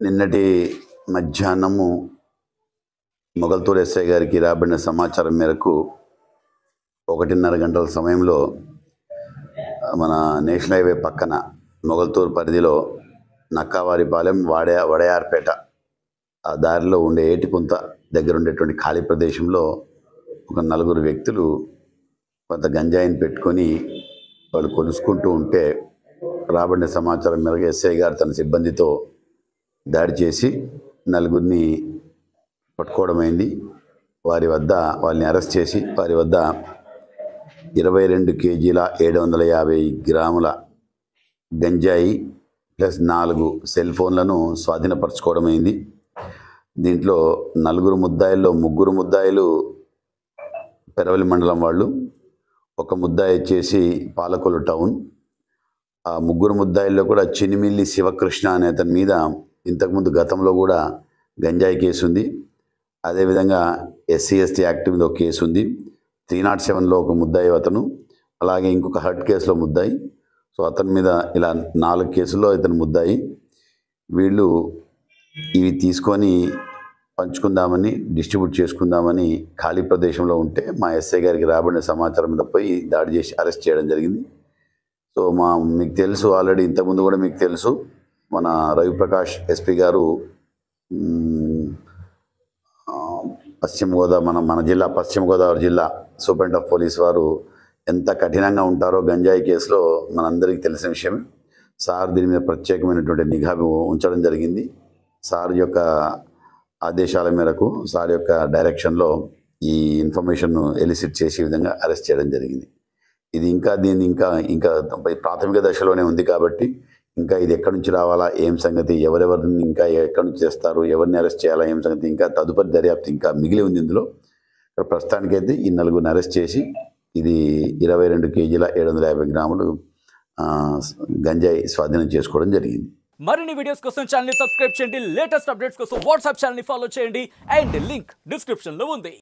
నిన్నటి మధ్యాహ్నము మొగల్తూరు ఎస్ఐ గారికి రాబడిన సమాచారం మేరకు ఒకటిన్నర గంటల సమయంలో మన నేషనల్ హైవే పక్కన మొగల్తూరు పరిధిలో నక్కావారిపాలెం వాడే వడయార్పేట ఆ దారిలో ఉండే ఏటికుంత దగ్గర ఉండేటువంటి ఖాళీ ప్రదేశంలో ఒక నలుగురు వ్యక్తులు కొంత గంజాయిని పెట్టుకొని వాళ్ళు కొలుసుకుంటూ ఉంటే రాబడిన సమాచారం మేరకు ఎస్ఐ గారు తన సిబ్బందితో దాడి చేసి నలుగురిని పట్టుకోవడమైంది వారి వద్ద వాళ్ళని అరెస్ట్ చేసి వారి వద్ద ఇరవై రెండు కేజీల ఏడు వందల యాభై గ్రాముల గంజాయి ప్లస్ నాలుగు సెల్ ఫోన్లను స్వాధీనపరచుకోవడమైంది దీంట్లో నలుగురు ముద్దాయిల్లో ముగ్గురు ముద్దాయిలు పెరవలి మండలం వాళ్ళు ఒక ముద్దాయి వచ్చేసి పాలకొల్లు టౌన్ ఆ ముగ్గురు ముద్దాయిల్లో కూడా చినిమిల్లి శివకృష్ణ అనే అతని మీద ఇంతకుముందు గతంలో కూడా గంజాయి కేసు ఉంది అదేవిధంగా ఎస్సీ ఎస్టీ యాక్ట్ మీద ఒక కేసు ఉంది త్రీ నాట్ సెవెన్లో ఒక ముద్దాయి అతను అలాగే ఇంకొక హర్ట్ కేసులో ముద్దాయి సో అతని మీద ఇలా నాలుగు కేసుల్లో ఇతను ముద్దాయి వీళ్ళు ఇవి తీసుకొని పంచుకుందామని డిస్ట్రిబ్యూట్ చేసుకుందామని ఖాళీ ప్రదేశంలో ఉంటే మా ఎస్ఐ గారికి రాబడిన సమాచారం మీద పోయి దాడి చేసి అరెస్ట్ చేయడం జరిగింది సో మా మీకు తెలుసు ఆల్రెడీ ఇంతకుముందు కూడా మీకు తెలుసు మన రవిప్రకాష్ ఎస్పీ గారు మ్, ఆ, పశ్చిమ గోదావరి మన మన జిల్లా పశ్చిమ గోదావరి జిల్లా సూపరింట్ ఆఫ్ పోలీస్ వారు ఎంత కఠినంగా ఉంటారో గంజాయి కేసులో మనందరికీ తెలిసిన విషయం సార్ దీని మీద ప్రత్యేకమైనటువంటి నిఘా ఉంచడం జరిగింది సార్ యొక్క ఆదేశాల మేరకు సార్ యొక్క డైరెక్షన్లో ఈ ఇన్ఫర్మేషన్ ఎలిసిట్ చేసే విధంగా అరెస్ట్ చేయడం జరిగింది ఇది ఇంకా దీన్ని ఇంకా ఇంకా ప్రాథమిక దశలోనే ఉంది కాబట్టి ఇంకా ఇది ఎక్కడి నుంచి రావాలా ఏం సంగతి ఎవరెవరిని ఇంకా ఎక్కడి నుంచి చేస్తారు ఎవరిని అరెస్ట్ చేయాలా ఏం సంగతి ఇంకా తదుపరి దర్యాప్తు ఇంకా మిగిలి ఉంది ఇందులో ఇక్కడ ప్రస్తుతానికైతే ఈ నలుగురిని అరెస్ట్ చేసి ఇది ఇరవై రెండు కేజీల ఏడు వందల యాభై గ్రాములు ఆ, గంజాయి స్వాధీనం చేసుకోవడం జరిగింది మరిన్ని వీడియోస్ కోసం ఛానల్ ని సబ్స్క్రైబ్ చేయండి లేటెస్ట్ అప్డేట్స్ కోసం వాట్సాప్ ఛానల్ ని ఫాలో చేయండి అండ్ లింక్ డిస్క్రిప్షన్ లో ఉంది